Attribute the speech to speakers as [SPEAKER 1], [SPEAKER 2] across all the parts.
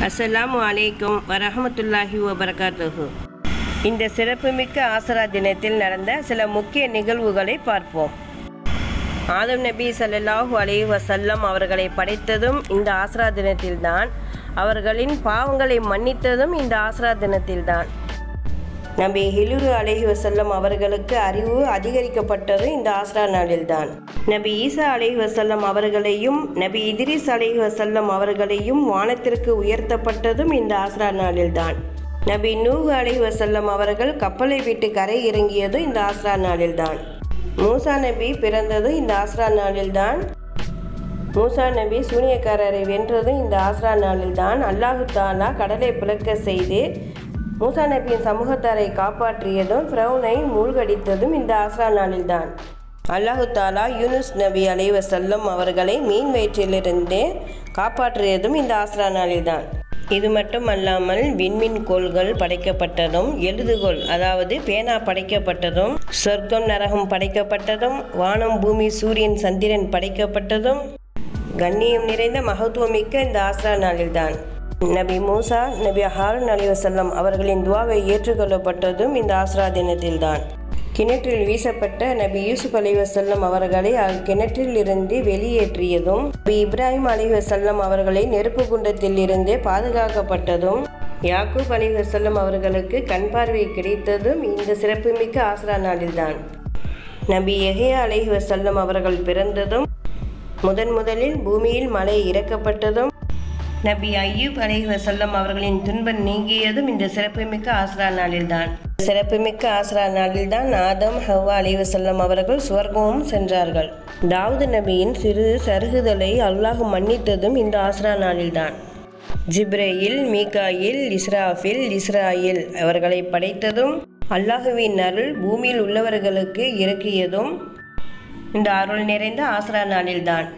[SPEAKER 1] அஸ்ஸலாமு அலைக்கும் வரஹமத்துல்லாஹி வபரகாத்துஹு இந்த சிறப்புமிக்க ஆசரா தினத்தில் நடந்த சில முக்கிய நிகழ்வுகளை பார்ப்போம் ஆதம் நபி ஸல்லல்லாஹு அலைஹி வஸல்லம் அவர்களை படைத்ததும் இந்த ஆசரா தினத்தில்தான் அவர்களின் பாவங்களை மன்னித்ததும் இந்த ஆசரா தினத்தில்தான் நபி ஹிலுரு அலைஹி வசல்லம் அவர்களுக்கு அறிவு அதிகரிக்கப்பட்டதும் இந்த ஆஸ்ரா நாளில்தான் நபி ஈசா அலைஹி வசல்லம் அவர்களையும் நபி இத்ரிஸ் அலைஹி வசல்லம் அவர்களையும் வானத்திற்கு உயர்த்தப்பட்டதும் இந்த ஆஸ்ரா நாளில்தான் நபி நூஹ் அலைஹி வசல்லம் அவர்கள் கப்பலை விட்டு கரை இறங்கியதும் இந்த ஆஸ்ரா நாளில்தான் மூசா நபி பிறந்ததும் இந்த ஆஸ்ரா நாளில்தான் மூசா நபி சூனியக்காரரை வென்றதும் இந்த ஆஸ்ரா நாளில்தான் அல்லாஹு தாலா கடலை பிளக்க செய்து மூசா நபியின் சமூகத்தாரை காப்பாற்றியதும் ஃப்ரௌனை மூழ்கடித்ததும் இந்த ஆஸ்ரா நாளில்தான் அல்லாஹு தாலா யூனுஸ் நபி அலைவசல்லம் அவர்களை மீன் வயிற்றிலிருந்தே காப்பாற்றியதும் இந்த ஆஸ்ரா நாளில்தான் இது மட்டும் அல்லாமல் விண்மீன் கோள்கள் படைக்கப்பட்டதும் எழுதுகோள் அதாவது பேனா படைக்கப்பட்டதும் சொர்க்கம் நரகம் படைக்கப்பட்டதும் வானம் பூமி சூரியன் சந்திரன் படைக்கப்பட்டதும் கண்ணியம் நிறைந்த மகத்துவமிக்க இந்த ஆஸ்ரா நாளில்தான் நபி மூசா நபி ஹாரன் அலி வசல்லம் அவர்களின் துவாவை ஏற்றுக்கொள்ளப்பட்டதும் இந்த ஆஸ்ரா தினத்தில்தான் கிணற்றில் வீசப்பட்ட நபி யூசுப் அலி வசல்லம் அவர்களை அக்கிணற்றில் இருந்து வெளியேற்றியதும் நபி இப்ராஹிம் அலி வசல்லம் அவர்களை நெருப்பு குண்டத்தில் இருந்தே பாதுகாக்கப்பட்டதும் யாக்கூப் அலி வசல்லம் அவர்களுக்கு கண் பார்வை கிடைத்ததும் இந்த சிறப்புமிக்க ஆஸ்ரா நாளில்தான் நபி எஹியா அலைஹி வசல்லம் அவர்கள் பிறந்ததும் முதன் முதலில் பூமியில் மழை இறக்கப்பட்டதும் நபி ஐயூப் அலைஹி வசல்லம் அவர்களின் துன்பம் நீங்கியதும் இந்த சிறப்புமிக்க ஆஸ்ரா நாளில்தான் சிறப்புமிக்க ஆஸ்ரா நாளில்தான் ஆதம் ஹவ்வா அலைஹி வசல்லம் அவர்கள் சுவர்க்கமும் சென்றார்கள் தாவூது நபியின் சிறு சருகுதலை அல்லாஹ் மன்னித்ததும் இந்த ஆஸ்ரா நாளில்தான் ஜிப்ரேயில் மீகாயில் இஸ்ராஃபில் இஸ்ராயில் அவர்களை படைத்ததும் அல்லாஹுவின் அருள் பூமியில் உள்ளவர்களுக்கு இறக்கியதும் இந்த அருள் நிறைந்த ஆஸ்ரா நாளில்தான்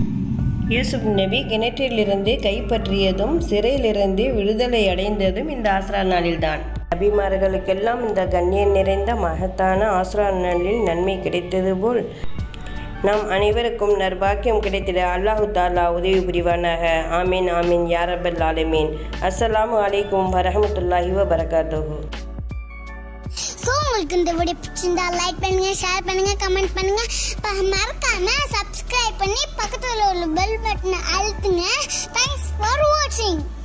[SPEAKER 1] யூசுப் நபி கிணற்றிலிருந்து கைப்பற்றியதும் சிறையிலிருந்து விடுதலை அடைந்ததும் இந்த ஆஸ்ரா நாளில்தான் நபிமார்களுக்கெல்லாம் இந்த கண்ணியம் நிறைந்த மகத்தான ஆஸ்ரா நாளில் நன்மை கிடைத்தது போல் நாம் அனைவருக்கும் நற்பாக்கியம் கிடைத்திட அல்லாஹு தாலா உதவி புரிவானாக ஆமீன் ஆமீன் யாரபல் ஆலமீன் அஸ்ஸலாமு அலைக்கும் வரஹமத்துல்லாஹி வபரகாத்துஹு
[SPEAKER 2] ஸோ உங்களுக்கு இந்த வீடியோ பிடிச்சிருந்தா லைக் பண்ணுங்க ஷேர் பண்ணுங்க கமெண்ட் பண்ணுங்க ப- மறக்காம சப்ஸ்கிரைப் பண்ணி பக்கத்துல உள்ள பெல் பட்டனை அழுத்துங்க தேங்க்ஸ் ஃபார் வாட்சிங்